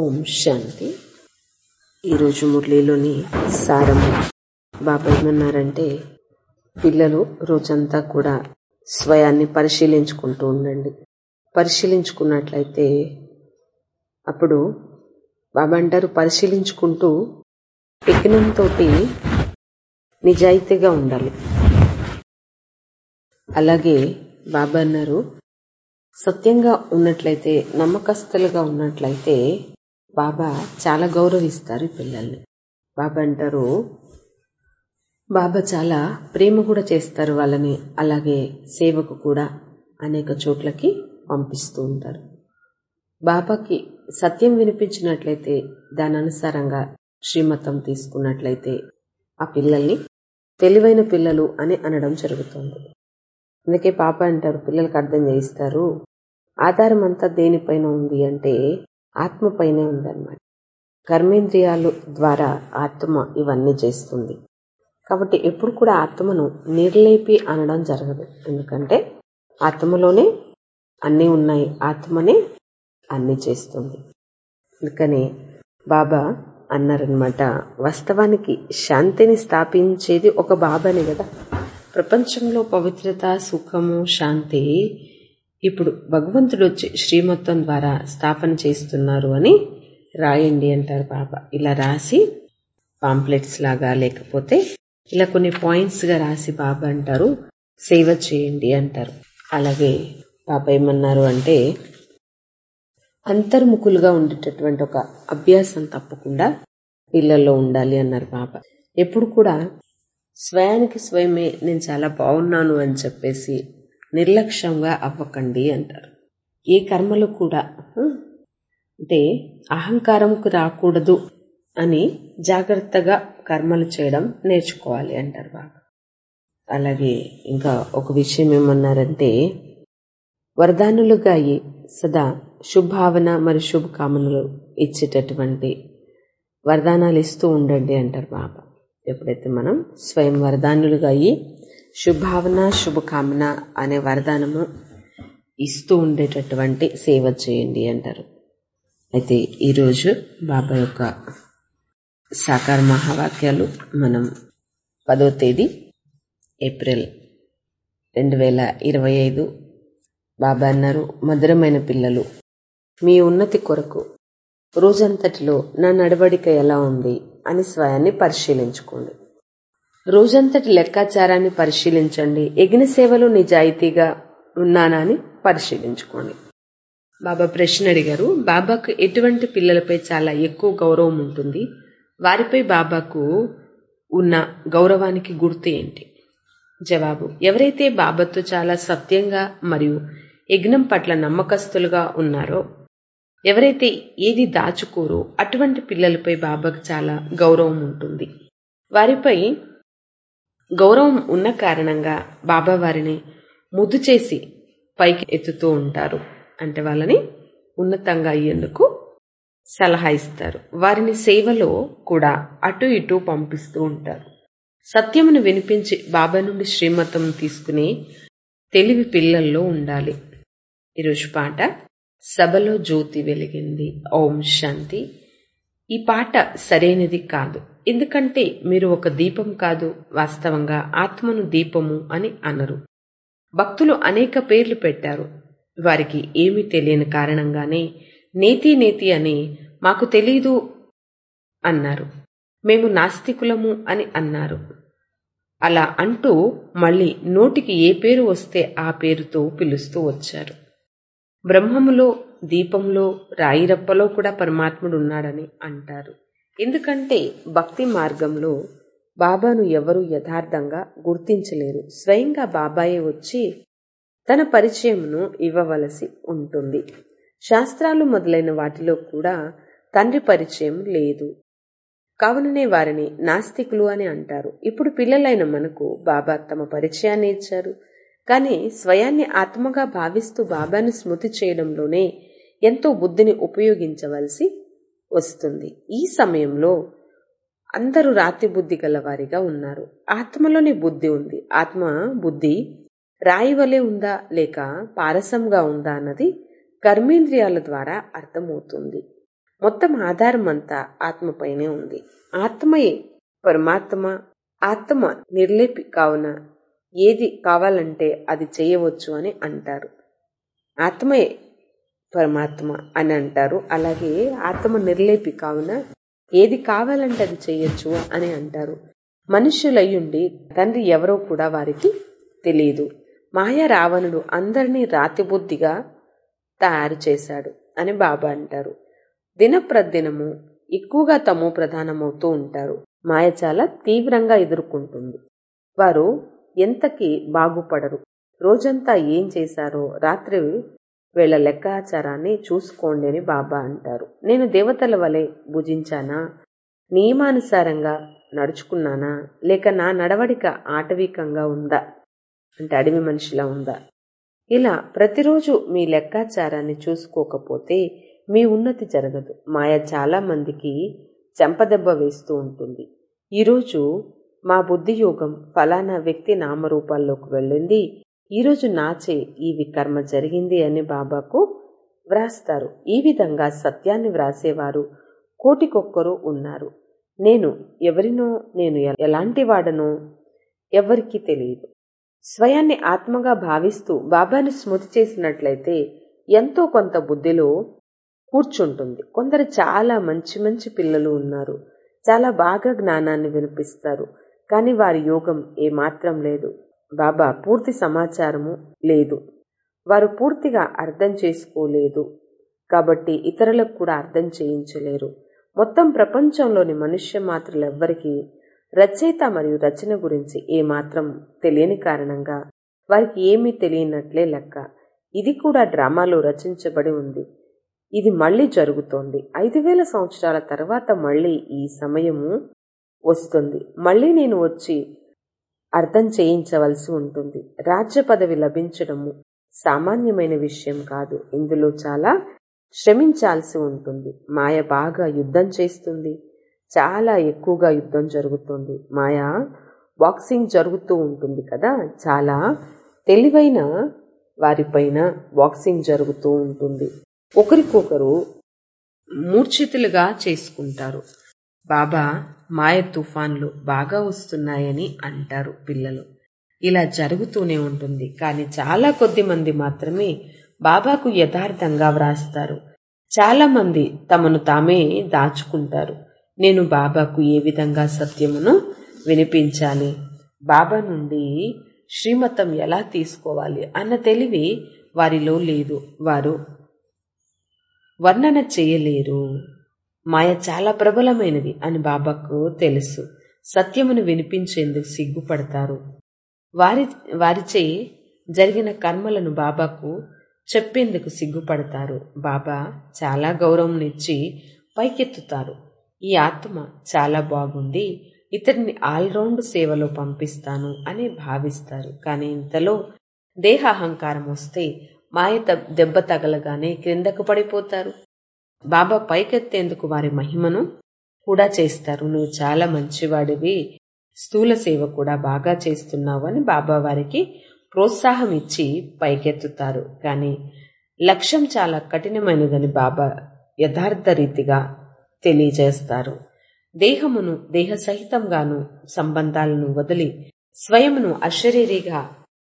ఓం శాంతి ఈరోజు మురళీలోని సారము బాబా ఏమన్నారంటే పిల్లలు రోజంతా కూడా స్వయాన్ని పరిశీలించుకుంటూ ఉండండి పరిశీలించుకున్నట్లయితే అప్పుడు బాబా అంటారు పరిశీలించుకుంటూ యజ్ఞంతో నిజాయితీగా ఉండాలి అలాగే బాబా అన్నారు సత్యంగా ఉన్నట్లయితే నమ్మకస్తులుగా ఉన్నట్లయితే బాబా చాలా గౌరవిస్తారు ఈ పిల్లల్ని బాబా అంటారు బాబా చాలా ప్రేమ కూడా చేస్తారు వాళ్ళని అలాగే సేవకు కూడా అనేక చోట్లకి పంపిస్తూ ఉంటారు బాబాకి సత్యం వినిపించినట్లయితే దాని అనుసారంగా శ్రీమతం తీసుకున్నట్లయితే ఆ పిల్లల్ని తెలివైన పిల్లలు అని అనడం జరుగుతుంది అందుకే పాప అంటారు పిల్లలకు అర్థం చేయిస్తారు ఆధారం అంతా దేనిపైన ఉంది అంటే ఆత్మపైనే ఉందన్నమాట కర్మేంద్రియాలు ద్వారా ఆత్మ ఇవన్నీ చేస్తుంది కాబట్టి ఎప్పుడు కూడా ఆత్మను నిర్లేపి అనడం జరగదు ఎందుకంటే ఆత్మలోనే అన్నీ ఉన్నాయి ఆత్మనే అన్నీ చేస్తుంది అందుకని బాబా అన్నారనమాట వాస్తవానికి శాంతిని స్థాపించేది ఒక బాబానే కదా ప్రపంచంలో పవిత్రత సుఖము శాంతి ఇప్పుడు భగవంతుడు వచ్చి శ్రీమత్వం ద్వారా స్థాపన చేస్తున్నారు అని రాయండి అంటారు బాబా ఇలా రాసి పాంప్లెట్స్ లాగా లేకపోతే ఇలా కొన్ని పాయింట్స్గా రాసి బాబా అంటారు సేవ చేయండి అంటారు అలాగే బాబా ఏమన్నారు అంటే అంతర్ముఖులుగా ఉండేటటువంటి ఒక అభ్యాసం తప్పకుండా పిల్లల్లో ఉండాలి అన్నారు బాబా ఎప్పుడు కూడా స్వయానికి స్వయమే నేను చాలా బాగున్నాను అని చెప్పేసి నిర్లక్ష్యంగా అవ్వకండి అంటారు ఏ కర్మలు కూడా అంటే అహంకారంకు రాకూడదు అని జాగ్రత్తగా కర్మలు చేయడం నేర్చుకోవాలి అంటారు బాబా అలాగే ఇంకా ఒక విషయం ఏమన్నారంటే వరదానులుగా అయ్యి సదా శుభావన మరియు శుభకామనలు ఇచ్చేటటువంటి వరదానాలు ఇస్తూ ఉండండి అంటారు బాబా ఎప్పుడైతే మనం స్వయం వరదానులుగా అయ్యి శుభావన శుభకామన అనే వరదానము ఇస్తూ ఉండేటటువంటి సేవ చేయండి అంటారు అయితే ఈరోజు బాబా యొక్క సాకార మహావాక్యాలు మనం పదో తేదీ ఏప్రిల్ రెండు వేల ఇరవై ఐదు బాబా అన్నారు మధురమైన పిల్లలు మీ ఉన్నతి కొరకు రోజంతటిలో నా నడవడిక ఎలా ఉంది అని స్వయాన్ని పరిశీలించుకోండి రోజంతటి లెక్కాచారాన్ని పరిశీలించండి యజ్ఞ సేవలు నిజాయితీగా ఉన్నానా అని పరిశీలించుకోండి బాబా ప్రశ్న అడిగారు బాబాకు ఎటువంటి పిల్లలపై చాలా ఎక్కువ గౌరవం ఉంటుంది వారిపై బాబాకు ఉన్న గౌరవానికి గుర్తు ఏంటి జవాబు ఎవరైతే బాబాతో చాలా సత్యంగా మరియు యజ్ఞం పట్ల నమ్మకస్తులుగా ఉన్నారో ఎవరైతే ఏది దాచుకోరో అటువంటి పిల్లలపై బాబాకు చాలా గౌరవం ఉంటుంది వారిపై గౌరవం ఉన్న కారణంగా బాబా వారిని ముద్దు చేసి పైకి ఎత్తుతూ ఉంటారు అంటే వాళ్ళని ఉన్నతంగా అయ్యేందుకు సలహా ఇస్తారు వారిని సేవలో కూడా అటు ఇటు పంపిస్తూ ఉంటారు సత్యమును వినిపించి బాబా నుండి శ్రీమతం తీసుకుని తెలివి పిల్లల్లో ఉండాలి ఈరోజు పాట సభలో జ్యోతి వెలిగింది ఓం శాంతి ఈ పాట సరైనది కాదు ఎందుకంటే మీరు ఒక దీపం కాదు వాస్తవంగా ఆత్మను దీపము అని అనరు భక్తులు అనేక పేర్లు పెట్టారు వారికి ఏమీ తెలియని కారణంగానే నేతి నేతి అని మాకు తెలీదు అన్నారు మేము నాస్తికులము అని అన్నారు అలా అంటూ మళ్ళీ నోటికి ఏ పేరు వస్తే ఆ పేరుతో పిలుస్తూ వచ్చారు బ్రహ్మములో దీపంలో రాయిరప్పలో కూడా పరమాత్ముడు ఉన్నాడని అంటారు ఎందుకంటే భక్తి మార్గంలో బాబాను ఎవరు యథార్థంగా గుర్తించలేరు స్వయంగా బాబాయే వచ్చి తన పరిచయమును ఇవ్వవలసి ఉంటుంది శాస్త్రాలు మొదలైన వాటిలో కూడా తండ్రి పరిచయం లేదు కావుననే వారిని నాస్తికులు అని అంటారు ఇప్పుడు పిల్లలైన మనకు బాబా తమ పరిచయాన్ని ఇచ్చారు కానీ స్వయాన్ని ఆత్మగా భావిస్తూ బాబాను స్మృతి చేయడంలోనే ఎంతో బుద్ధిని ఉపయోగించవలసి వస్తుంది ఈ సమయంలో అందరూ రాతి బుద్ధి గలవారిగా ఉన్నారు ఆత్మలోనే బుద్ధి ఉంది ఆత్మ బుద్ధి రాయి వలె ఉందా లేక పారసంగా ఉందా అన్నది కర్మేంద్రియాల ద్వారా అర్థమవుతుంది మొత్తం ఆధారం అంతా ఆత్మపైనే ఉంది ఆత్మయే పరమాత్మ ఆత్మ నిర్లేపి కావున ఏది కావాలంటే అది చేయవచ్చు అని అంటారు ఆత్మయే పరమాత్మ అని అంటారు అలాగే ఆత్మ నిర్లేపి కావున ఏది కావాలంటే అది చేయొచ్చు అని అంటారు మనుష్యులయ్యుండి తండ్రి ఎవరో కూడా వారికి తెలియదు మాయా రావణుడు అందరినీ రాతిబుద్ధిగా తయారు చేశాడు అని బాబా అంటారు దినప్రదినము ఎక్కువగా తమో ప్రధానమవుతూ ఉంటారు మాయ చాలా తీవ్రంగా ఎదుర్కొంటుంది వారు ఎంతకి బాగుపడరు రోజంతా ఏం చేశారో రాత్రి వీళ్ళ లెక్కాచారాన్ని చూసుకోండి అని బాబా అంటారు నేను దేవతల వలె భుజించానా నియమానుసారంగా నడుచుకున్నానా లేక నా నడవడిక ఆటవికంగా ఉందా అంటే అడవి మనిషిలా ఉందా ఇలా ప్రతిరోజు మీ లెక్కాచారాన్ని చూసుకోకపోతే మీ ఉన్నతి జరగదు మాయ చాలా మందికి చెంపదెబ్బ వేస్తూ ఉంటుంది ఈరోజు మా బుద్ధి యోగం ఫలానా వ్యక్తి నామరూపాల్లోకి వెళ్ళింది ఈరోజు నాచే ఈ వికర్మ జరిగింది అని బాబాకు వ్రాస్తారు ఈ విధంగా సత్యాన్ని వ్రాసేవారు కోటికొక్కరు ఉన్నారు నేను ఎవరినో నేను ఎలాంటి వాడనో ఎవరికీ తెలియదు స్వయాన్ని ఆత్మగా భావిస్తూ బాబాని స్మృతి చేసినట్లయితే ఎంతో కొంత బుద్ధిలో కూర్చుంటుంది కొందరు చాలా మంచి మంచి పిల్లలు ఉన్నారు చాలా బాగా జ్ఞానాన్ని వినిపిస్తారు కానీ వారి యోగం ఏమాత్రం లేదు బాబా పూర్తి సమాచారము లేదు వారు పూర్తిగా అర్థం చేసుకోలేదు కాబట్టి ఇతరులకు కూడా అర్థం చేయించలేరు మొత్తం ప్రపంచంలోని మనుష్య మాత్రులెవ్వరికీ రచయిత మరియు రచన గురించి ఏమాత్రం తెలియని కారణంగా వారికి ఏమీ తెలియనట్లే లెక్క ఇది కూడా డ్రామాలో రచించబడి ఉంది ఇది మళ్ళీ జరుగుతోంది ఐదు వేల సంవత్సరాల తర్వాత మళ్ళీ ఈ సమయము వస్తుంది మళ్ళీ నేను వచ్చి అర్థం చేయించవలసి ఉంటుంది రాజ్య పదవి లభించడము సామాన్యమైన విషయం కాదు ఇందులో చాలా శ్రమించాల్సి ఉంటుంది మాయ బాగా యుద్ధం చేస్తుంది చాలా ఎక్కువగా యుద్ధం జరుగుతుంది మాయ బాక్సింగ్ జరుగుతూ ఉంటుంది కదా చాలా తెలివైన వారిపైన బాక్సింగ్ జరుగుతూ ఉంటుంది ఒకరికొకరు మూర్ఛితులుగా చేసుకుంటారు బాబా మాయ తుఫాన్లు బాగా వస్తున్నాయని అంటారు పిల్లలు ఇలా జరుగుతూనే ఉంటుంది కానీ చాలా కొద్ది మంది మాత్రమే బాబాకు యథార్థంగా వ్రాస్తారు చాలా మంది తమను తామే దాచుకుంటారు నేను బాబాకు ఏ విధంగా సత్యమును వినిపించాలి బాబా నుండి శ్రీమతం ఎలా తీసుకోవాలి అన్న తెలివి వారిలో లేదు వారు వర్ణన చేయలేరు మాయ చాలా ప్రబలమైనది అని బాబాకు తెలుసు సత్యమును వినిపించేందుకు సిగ్గుపడతారు వారి వారిచే జరిగిన కర్మలను బాబాకు చెప్పేందుకు సిగ్గుపడతారు బాబా చాలా గౌరవం ఇచ్చి పైకెత్తుతారు ఈ ఆత్మ చాలా బాగుంది ఇతడిని ఆల్రౌండ్ సేవలో పంపిస్తాను అని భావిస్తారు కానీ ఇంతలో దేహ అహంకారం వస్తే మాయ దెబ్బ తగలగానే క్రిందకు పడిపోతారు బాబా పైకెత్తేందుకు వారి మహిమను కూడా చేస్తారు నువ్వు చాలా మంచివాడివి స్థూల సేవ కూడా బాగా చేస్తున్నావు అని బాబా వారికి ప్రోత్సాహం ఇచ్చి పైకెత్తుతారు కానీ లక్ష్యం చాలా కఠినమైనదని బాబా యథార్థ రీతిగా తెలియజేస్తారు దేహమును దేహ సహితంగాను సంబంధాలను వదిలి స్వయమును అశరీరిగా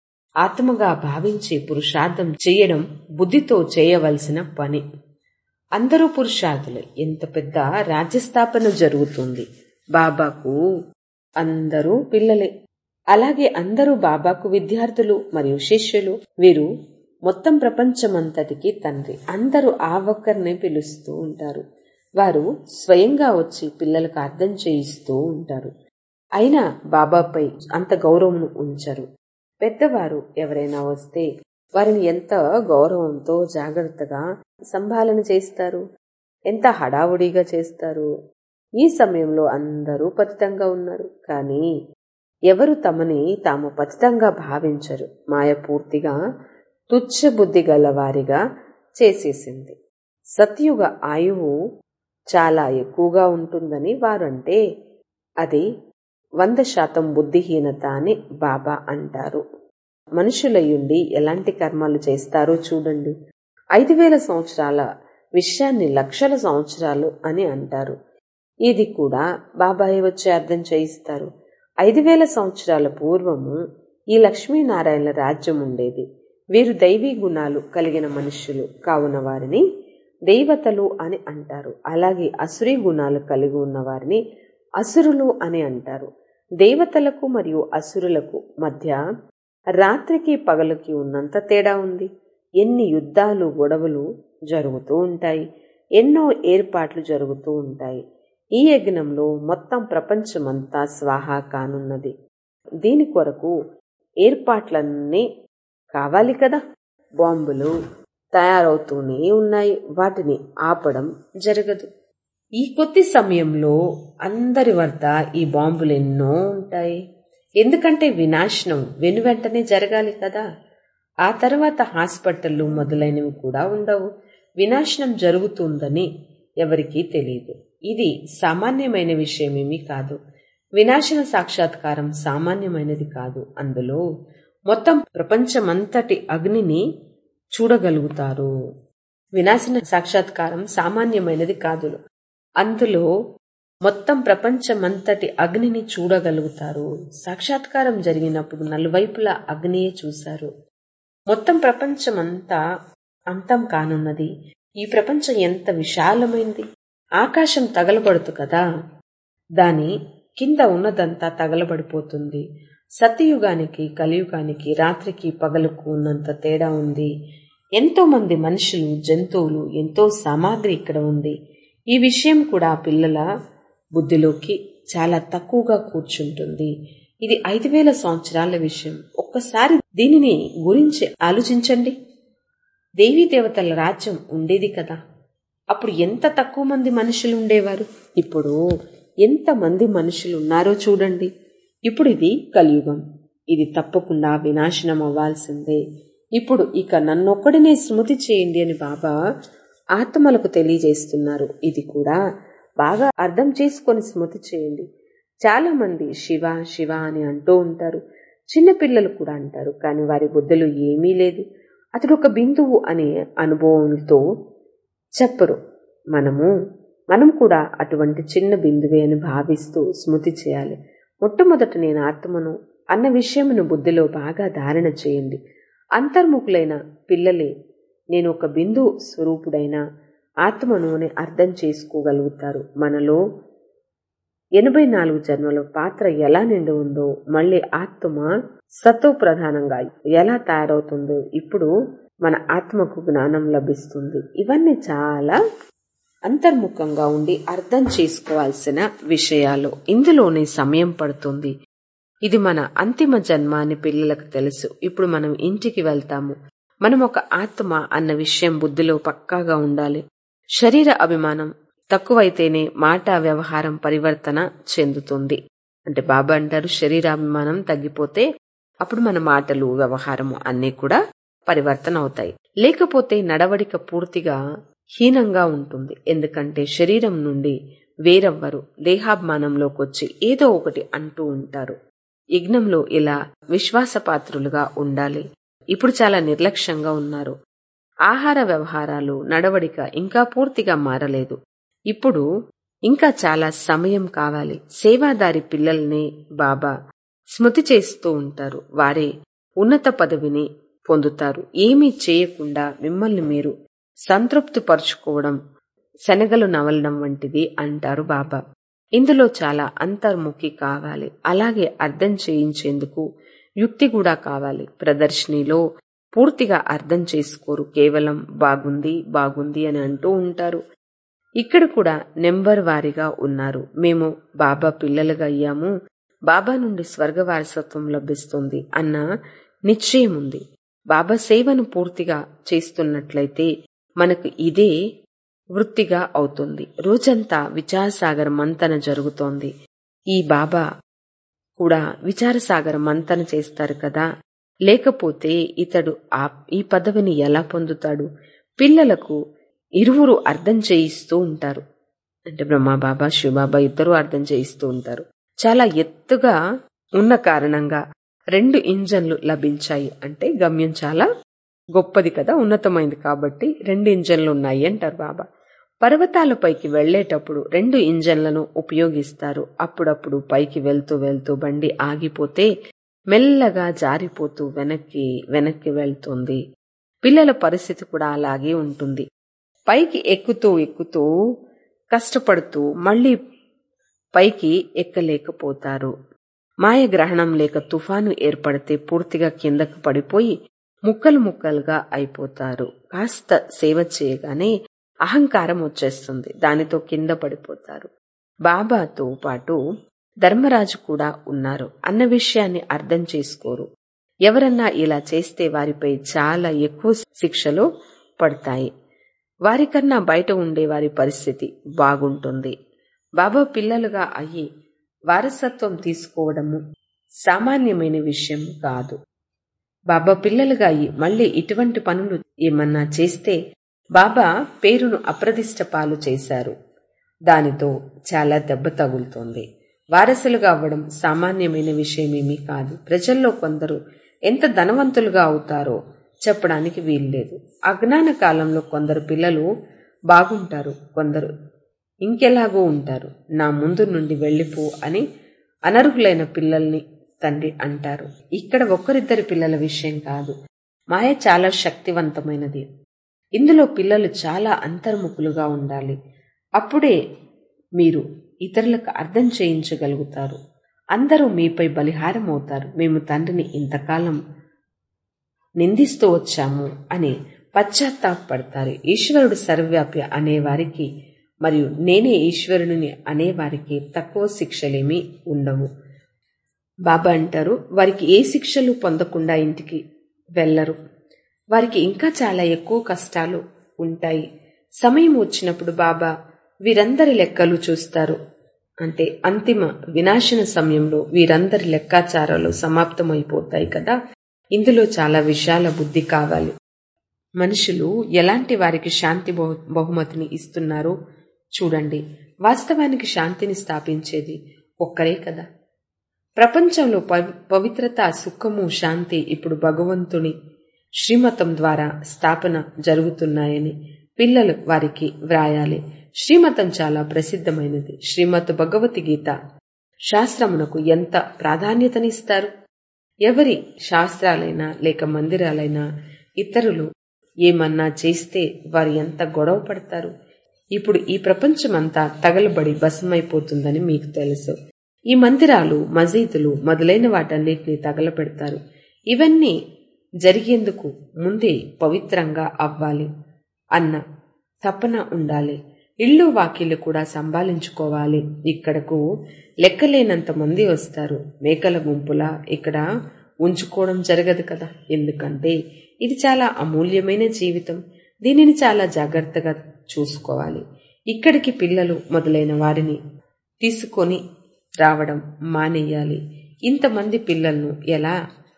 ఆత్మగా భావించి పురుషార్థం చేయడం బుద్ధితో చేయవలసిన పని అందరూ పురుషార్థులే ఎంత పెద్ద రాజ్యస్థాపన జరుగుతుంది బాబాకు అందరూ పిల్లలే అలాగే అందరూ బాబాకు విద్యార్థులు మరియు శిష్యులు వీరు మొత్తం ప్రపంచమంతటికి తండ్రి అందరూ ఆ ఒక్కరిని పిలుస్తూ ఉంటారు వారు స్వయంగా వచ్చి పిల్లలకు అర్థం చేయిస్తూ ఉంటారు అయినా బాబాపై అంత గౌరవం ఉంచరు పెద్దవారు ఎవరైనా వస్తే వారిని ఎంత గౌరవంతో జాగ్రత్తగా సంభాలన చేస్తారు ఎంత హడావుడిగా చేస్తారు ఈ సమయంలో అందరూ పతితంగా ఉన్నారు కానీ ఎవరు తమని తాము పతితంగా భావించరు మాయ పూర్తిగా తుచ్చ బుద్ధి గల వారిగా చేసేసింది సత్యుగ ఆయువు చాలా ఎక్కువగా ఉంటుందని వారంటే అది వంద శాతం బుద్ధిహీనత అని బాబా అంటారు మనుషులయ్యుండి ఎలాంటి కర్మాలు చేస్తారో చూడండి ఐదు వేల సంవత్సరాల విషయాన్ని లక్షల సంవత్సరాలు అని అంటారు ఇది కూడా బాబాయ్ వచ్చి అర్థం చేయిస్తారు ఐదు వేల సంవత్సరాల పూర్వము ఈ లక్ష్మీనారాయణ రాజ్యం ఉండేది వీరు దైవీ గుణాలు కలిగిన మనుష్యులు కావున వారిని దేవతలు అని అంటారు అలాగే అసురీ గుణాలు కలిగి ఉన్న వారిని అసురులు అని అంటారు దేవతలకు మరియు అసురులకు మధ్య రాత్రికి పగలుకి ఉన్నంత తేడా ఉంది ఎన్ని యుద్ధాలు గొడవలు జరుగుతూ ఉంటాయి ఎన్నో ఏర్పాట్లు జరుగుతూ ఉంటాయి ఈ యజ్ఞంలో మొత్తం ప్రపంచమంతా స్వాహా కానున్నది దీని కొరకు ఏర్పాట్లన్నీ కావాలి కదా బాంబులు తయారవుతూనే ఉన్నాయి వాటిని ఆపడం జరగదు ఈ కొద్ది సమయంలో అందరి వద్ద ఈ బాంబులు ఎన్నో ఉంటాయి ఎందుకంటే వినాశనం వెనువెంటనే జరగాలి కదా ఆ తర్వాత హాస్పిటళ్ళు మొదలైనవి కూడా ఉండవు వినాశనం జరుగుతుందని ఎవరికీ తెలియదు ఇది సామాన్యమైన విషయమేమీ కాదు వినాశన సాక్షాత్కారం సామాన్యమైనది కాదు అందులో మొత్తం ప్రపంచమంతటి అగ్నిని చూడగలుగుతారు వినాశన సాక్షాత్కారం సామాన్యమైనది కాదు అందులో మొత్తం ప్రపంచమంతటి అగ్నిని చూడగలుగుతారు సాక్షాత్కారం జరిగినప్పుడు నలువైపులా అగ్నియే చూశారు మొత్తం ప్రపంచమంతా అంతం కానున్నది ఈ ప్రపంచం ఎంత విశాలమైంది ఆకాశం తగలబడుతు కదా దాని కింద ఉన్నదంతా తగలబడిపోతుంది సత్యయుగానికి కలియుగానికి రాత్రికి పగలుకు ఉన్నంత తేడా ఉంది ఎంతో మంది మనుషులు జంతువులు ఎంతో సామాగ్రి ఇక్కడ ఉంది ఈ విషయం కూడా పిల్లల బుద్ధిలోకి చాలా తక్కువగా కూర్చుంటుంది ఇది ఐదు వేల సంవత్సరాల విషయం ఒక్కసారి దీనిని గురించి ఆలోచించండి దేవీ దేవతల రాజ్యం ఉండేది కదా అప్పుడు ఎంత తక్కువ మంది మనుషులు ఉండేవారు ఇప్పుడు ఎంత మంది మనుషులు ఉన్నారో చూడండి ఇప్పుడు ఇది కలియుగం ఇది తప్పకుండా వినాశనం అవ్వాల్సిందే ఇప్పుడు ఇక నన్నొక్కడినే స్మృతి చేయండి అని బాబా ఆత్మలకు తెలియజేస్తున్నారు ఇది కూడా బాగా అర్థం చేసుకొని స్మృతి చేయండి చాలా మంది శివ శివ అని అంటూ ఉంటారు చిన్నపిల్లలు కూడా అంటారు కానీ వారి బుద్ధులు ఏమీ లేదు అతడు ఒక బిందువు అనే అనుభవంతో చెప్పరు మనము మనం కూడా అటువంటి చిన్న బిందువే అని భావిస్తూ స్మృతి చేయాలి మొట్టమొదట నేను ఆత్మను అన్న విషయమును బుద్ధిలో బాగా ధారణ చేయండి అంతర్ముఖులైన పిల్లలే నేను ఒక బిందు స్వరూపుడైన ఆత్మను అని అర్థం చేసుకోగలుగుతారు మనలో ఎనభై నాలుగు జన్మల పాత్ర ఎలా నిండి ఉందో మళ్ళీ ఆత్మ సత్వ ప్రధానంగా ఎలా తయారవుతుందో ఇప్పుడు మన ఆత్మకు జ్ఞానం లభిస్తుంది ఇవన్నీ చాలా అంతర్ముఖంగా ఉండి అర్థం చేసుకోవాల్సిన విషయాలు ఇందులోనే సమయం పడుతుంది ఇది మన అంతిమ జన్మ అని పిల్లలకు తెలుసు ఇప్పుడు మనం ఇంటికి వెళ్తాము మనం ఒక ఆత్మ అన్న విషయం బుద్ధిలో పక్కాగా ఉండాలి శరీర అభిమానం తక్కువైతేనే మాట వ్యవహారం పరివర్తన చెందుతుంది అంటే బాబా అంటారు శరీరాభిమానం తగ్గిపోతే అప్పుడు మన మాటలు వ్యవహారము అన్నీ కూడా పరివర్తన అవుతాయి లేకపోతే నడవడిక పూర్తిగా హీనంగా ఉంటుంది ఎందుకంటే శరీరం నుండి వేరవ్వరు దేహాభిమానంలోకి వచ్చి ఏదో ఒకటి అంటూ ఉంటారు యజ్ఞంలో ఇలా విశ్వాసపాత్రులుగా ఉండాలి ఇప్పుడు చాలా నిర్లక్ష్యంగా ఉన్నారు ఆహార వ్యవహారాలు నడవడిక ఇంకా పూర్తిగా మారలేదు ఇప్పుడు ఇంకా చాలా సమయం కావాలి సేవాదారి పిల్లల్ని బాబా స్మృతి చేస్తూ ఉంటారు వారే ఉన్నత పదవిని పొందుతారు ఏమీ చేయకుండా మిమ్మల్ని మీరు సంతృప్తి పరుచుకోవడం శనగలు నవలడం వంటిది అంటారు బాబా ఇందులో చాలా అంతర్ముఖి కావాలి అలాగే అర్థం చేయించేందుకు యుక్తి కూడా కావాలి ప్రదర్శనలో పూర్తిగా అర్థం చేసుకోరు కేవలం బాగుంది బాగుంది అని అంటూ ఉంటారు ఇక్కడ కూడా నెంబర్ వారీగా ఉన్నారు మేము బాబా పిల్లలుగా అయ్యాము బాబా నుండి స్వర్గ వారసత్వం లభిస్తుంది అన్న నిశ్చయం ఉంది బాబా సేవను పూర్తిగా చేస్తున్నట్లయితే మనకు ఇదే వృత్తిగా అవుతుంది రోజంతా విచారసాగర మంతన జరుగుతోంది ఈ బాబా కూడా విచారసాగర మంతన చేస్తారు కదా లేకపోతే ఇతడు ఆ ఈ పదవిని ఎలా పొందుతాడు పిల్లలకు ఇరువురు అర్థం చేయిస్తూ ఉంటారు అంటే బ్రహ్మబాబా శివబాబా ఇద్దరు అర్థం చేయిస్తూ ఉంటారు చాలా ఎత్తుగా ఉన్న కారణంగా రెండు ఇంజన్లు లభించాయి అంటే గమ్యం చాలా గొప్పది కదా ఉన్నతమైంది కాబట్టి రెండు ఇంజన్లు ఉన్నాయి అంటారు బాబా పర్వతాలపైకి వెళ్లేటప్పుడు రెండు ఇంజన్లను ఉపయోగిస్తారు అప్పుడప్పుడు పైకి వెళ్తూ వెళ్తూ బండి ఆగిపోతే మెల్లగా జారిపోతూ వెనక్కి వెనక్కి వెళ్తుంది పిల్లల పరిస్థితి కూడా అలాగే ఉంటుంది పైకి ఎక్కుతూ ఎక్కుతూ కష్టపడుతూ మళ్ళీ పైకి ఎక్కలేకపోతారు మాయ గ్రహణం లేక తుఫాను ఏర్పడితే పూర్తిగా కిందకు పడిపోయి ముక్కలు ముక్కలుగా అయిపోతారు కాస్త సేవ చేయగానే అహంకారం వచ్చేస్తుంది దానితో కింద పడిపోతారు బాబాతో పాటు ధర్మరాజు కూడా ఉన్నారు అన్న విషయాన్ని అర్థం చేసుకోరు ఎవరన్నా ఇలా చేస్తే వారిపై చాలా ఎక్కువ శిక్షలు పడతాయి వారికన్నా బయట ఉండే వారి పరిస్థితి బాగుంటుంది బాబా పిల్లలుగా అయ్యి వారసత్వం తీసుకోవడము సామాన్యమైన విషయం కాదు బాబా పిల్లలుగా అయ్యి మళ్ళీ ఇటువంటి పనులు ఏమన్నా చేస్తే బాబా పేరును అప్రదిష్ట పాలు చేశారు దానితో చాలా దెబ్బ తగులుతోంది వారసులుగా అవ్వడం సామాన్యమైన విషయమేమీ కాదు ప్రజల్లో కొందరు ఎంత ధనవంతులుగా అవుతారో చెప్పడానికి వీల్లేదు అజ్ఞాన కాలంలో కొందరు పిల్లలు బాగుంటారు కొందరు ఇంకెలాగో ఉంటారు నా ముందు నుండి వెళ్ళిపో అని అనర్హులైన పిల్లల్ని తండ్రి అంటారు ఇక్కడ ఒక్కరిద్దరి పిల్లల విషయం కాదు మాయ చాలా శక్తివంతమైనది ఇందులో పిల్లలు చాలా అంతర్ముఖులుగా ఉండాలి అప్పుడే మీరు ఇతరులకు అర్థం చేయించగలుగుతారు అందరూ మీపై బలిహారం అవుతారు మేము తండ్రిని ఇంతకాలం నిందిస్తూ వచ్చాము అని పశ్చాత్తాపడతారు ఈశ్వరుడు సర్వవ్యాప్య అనేవారికి మరియు నేనే ఈశ్వరుని అనేవారికి తక్కువ శిక్షలేమీ ఉండవు బాబా అంటారు వారికి ఏ శిక్షలు పొందకుండా ఇంటికి వెళ్ళరు వారికి ఇంకా చాలా ఎక్కువ కష్టాలు ఉంటాయి సమయం వచ్చినప్పుడు బాబా వీరందరి లెక్కలు చూస్తారు అంటే అంతిమ వినాశన సమయంలో వీరందరి లెక్కాచారాలు సమాప్తమైపోతాయి కదా ఇందులో చాలా విశాల బుద్ధి కావాలి మనుషులు ఎలాంటి వారికి శాంతి బహుమతిని ఇస్తున్నారో చూడండి వాస్తవానికి శాంతిని స్థాపించేది ఒక్కరే కదా ప్రపంచంలో పవిత్రత సుఖము శాంతి ఇప్పుడు భగవంతుని శ్రీమతం ద్వారా స్థాపన జరుగుతున్నాయని పిల్లలు వారికి వ్రాయాలి శ్రీమతం చాలా ప్రసిద్ధమైనది శ్రీమత్ భగవద్గీత శాస్త్రమునకు ఎంత ప్రాధాన్యతనిస్తారు ఎవరి శాస్త్రాలైనా లేక మందిరాలైనా ఇతరులు ఏమన్నా చేస్తే వారు ఎంత గొడవ పడతారు ఇప్పుడు ఈ ప్రపంచమంతా తగలబడి భస్మైపోతుందని మీకు తెలుసు ఈ మందిరాలు మసీదులు మొదలైన వాటన్నిటిని తగలపెడతారు ఇవన్నీ జరిగేందుకు ముందే పవిత్రంగా అవ్వాలి అన్న తపన ఉండాలి ఇళ్ళు వాకిళ్ళు కూడా సంభాలించుకోవాలి ఇక్కడకు లెక్కలేనంత మంది వస్తారు మేకల గుంపులా ఇక్కడ ఉంచుకోవడం జరగదు కదా ఎందుకంటే ఇది చాలా అమూల్యమైన జీవితం దీనిని చాలా జాగ్రత్తగా చూసుకోవాలి ఇక్కడికి పిల్లలు మొదలైన వారిని తీసుకొని రావడం మానేయాలి ఇంతమంది పిల్లలను ఎలా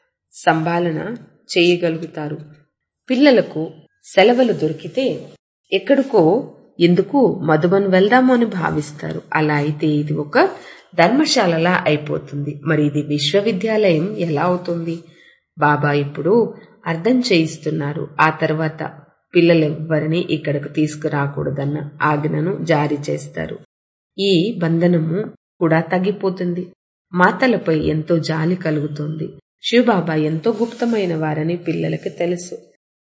సంభాలన చేయగలుగుతారు పిల్లలకు సెలవులు దొరికితే ఎక్కడికో ఎందుకు మధుబన్ వెళ్దాము అని భావిస్తారు అలా అయితే ఇది ఒక ధర్మశాలలా అయిపోతుంది మరి ఇది విశ్వవిద్యాలయం ఎలా అవుతుంది బాబా ఇప్పుడు అర్థం చేయిస్తున్నారు ఆ తర్వాత పిల్లలెవ్వరిని ఇక్కడకు తీసుకురాకూడదన్న ఆజ్ఞను జారీ చేస్తారు ఈ బంధనము కూడా తగ్గిపోతుంది మాతలపై ఎంతో జాలి కలుగుతుంది శివబాబా ఎంతో గుప్తమైన వారని పిల్లలకి తెలుసు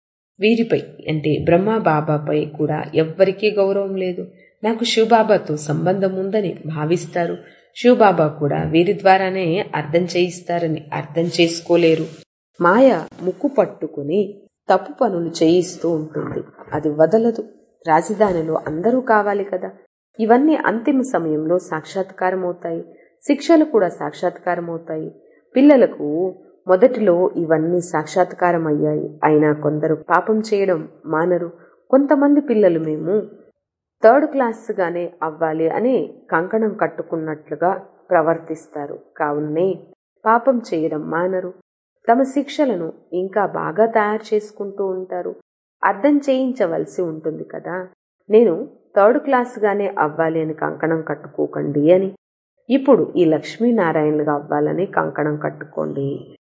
వీరిపై అంటే బ్రహ్మ బాబాపై కూడా ఎవ్వరికీ గౌరవం లేదు నాకు శివబాబాతో సంబంధం ఉందని భావిస్తారు శివబాబా కూడా వీరి ద్వారానే అర్థం చేయిస్తారని అర్థం చేసుకోలేరు మాయ ముక్కు పట్టుకుని తప్పు పనులు చేయిస్తూ ఉంటుంది అది వదలదు రాజధానిలో అందరూ కావాలి కదా ఇవన్నీ అంతిమ సమయంలో సాక్షాత్కారం అవుతాయి శిక్షలు కూడా సాక్షాత్కారం అవుతాయి పిల్లలకు మొదటిలో ఇవన్నీ సాక్షాత్కారం అయ్యాయి అయినా కొందరు పాపం చేయడం మానరు కొంతమంది పిల్లలు మేము థర్డ్ క్లాస్గానే అవ్వాలి అని కంకణం కట్టుకున్నట్లుగా ప్రవర్తిస్తారు కావునే పాపం చేయడం మానరు తమ శిక్షలను ఇంకా బాగా తయారు చేసుకుంటూ ఉంటారు అర్థం చేయించవలసి ఉంటుంది కదా నేను థర్డ్ క్లాస్గానే అవ్వాలి అని కంకణం కట్టుకోకండి అని ఇప్పుడు ఈ లక్ష్మీనారాయణలుగా అవ్వాలని కంకణం కట్టుకోండి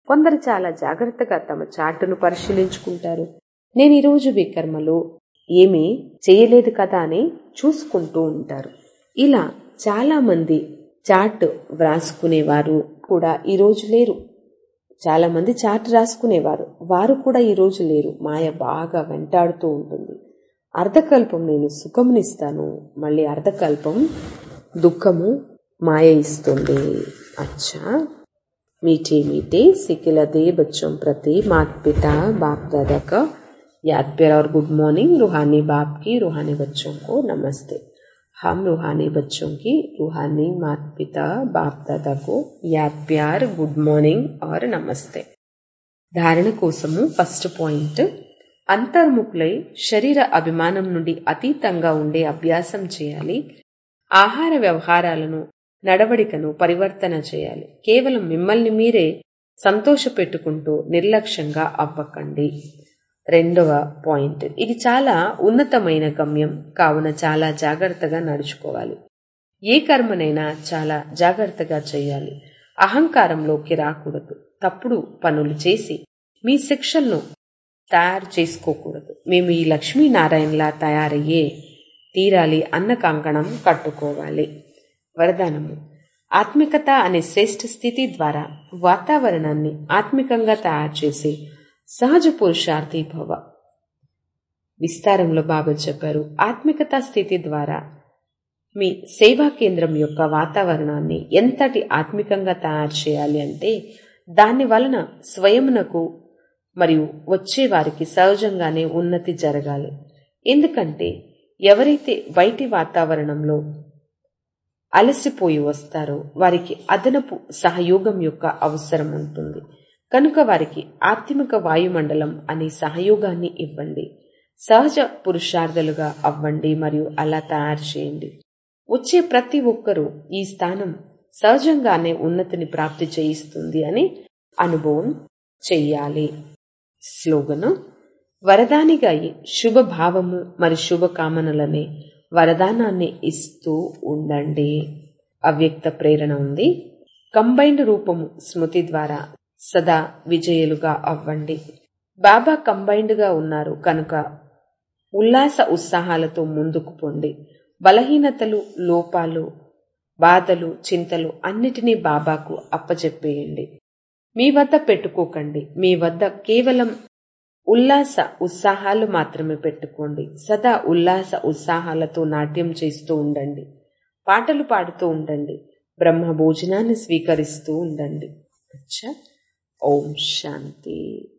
కొందరు చాలా జాగ్రత్తగా తమ చార్టును పరిశీలించుకుంటారు నేను ఈరోజు వికర్మలో ఏమీ చేయలేదు కదా అని చూసుకుంటూ ఉంటారు ఇలా చాలా మంది చార్ట్ వ్రాసుకునేవారు కూడా ఈరోజు లేరు చాలా మంది చార్ట్ రాసుకునేవారు వారు కూడా ఈరోజు లేరు మాయ బాగా వెంటాడుతూ ఉంటుంది అర్ధకల్పం నేను సుఖమునిస్తాను మళ్ళీ అర్ధకల్పం దుఃఖము మాయ ఇస్తుంది అచ్చా मीठे मीठे सिकिलदे बच्चों प्रति माता पिता बाप दादा का याद प्यार और गुड मॉर्निंग रूहानी बाप की रूहानी बच्चों को नमस्ते हम रूहानी बच्चों की रूहानी माता पिता बाप दादा को याद प्यार गुड మార్నింగ్ और నమస్తే ధారణ కోసము ఫస్ట్ పాయింట్ అంతర్ముఖులై శరీర అభిమానం నుండి అతీతంగా ఉండే అభ్యాసం చేయాలి ఆహార వ్యవహారాలను నడవడికను పరివర్తన చేయాలి కేవలం మిమ్మల్ని మీరే సంతోషపెట్టుకుంటూ నిర్లక్ష్యంగా అవ్వకండి రెండవ పాయింట్ ఇది చాలా ఉన్నతమైన గమ్యం కావున చాలా జాగ్రత్తగా నడుచుకోవాలి ఏ కర్మనైనా చాలా జాగ్రత్తగా చేయాలి అహంకారంలోకి రాకూడదు తప్పుడు పనులు చేసి మీ శిక్షలను తయారు చేసుకోకూడదు మేము ఈ లక్ష్మీనారాయణలా తయారయ్యే తీరాలి అన్న కంకణం కట్టుకోవాలి వరదానము ఆత్మికత అనే శ్రేష్ఠ స్థితి ద్వారా వాతావరణాన్ని ఆత్మికంగా తయారు చేసి సహజ పురుషార్థి భవ విస్తారంలో బాబా చెప్పారు ఆత్మికత స్థితి ద్వారా మీ సేవా కేంద్రం యొక్క వాతావరణాన్ని ఎంతటి ఆత్మికంగా తయారు చేయాలి అంటే దాని వలన స్వయమునకు మరియు వచ్చే వారికి సహజంగానే ఉన్నతి జరగాలి ఎందుకంటే ఎవరైతే బయటి వాతావరణంలో అలసిపోయి వస్తారో వారికి అదనపు సహయోగం యొక్క అవసరం ఉంటుంది కనుక వారికి ఆత్మిక వాయుమండలం అనే సహయోగాన్ని ఇవ్వండి సహజ పురుషార్థులుగా అవ్వండి మరియు అలా తయారు చేయండి వచ్చే ప్రతి ఒక్కరూ ఈ స్థానం సహజంగానే ఉన్నతిని ప్రాప్తి చేయిస్తుంది అని అనుభవం చెయ్యాలి స్లోగను వరదానిగా శుభభావము మరి శుభకామనలనే వరదానాన్ని ఇస్తూ ఉండండి అవ్యక్త ప్రేరణ ఉంది కంబైన్డ్ రూపము స్మృతి ద్వారా సదా విజయులుగా అవ్వండి బాబా కంబైన్డ్ గా ఉన్నారు కనుక ఉల్లాస ఉత్సాహాలతో ముందుకు పొండి బలహీనతలు లోపాలు బాధలు చింతలు అన్నిటినీ బాబాకు అప్పచెప్పేయండి మీ వద్ద పెట్టుకోకండి మీ వద్ద కేవలం ఉల్లాస ఉత్సాహాలు మాత్రమే పెట్టుకోండి సదా ఉల్లాస ఉత్సాహాలతో నాట్యం చేస్తూ ఉండండి పాటలు పాడుతూ ఉండండి బ్రహ్మ భోజనాన్ని స్వీకరిస్తూ ఉండండి అచ్చా ఓం శాంతి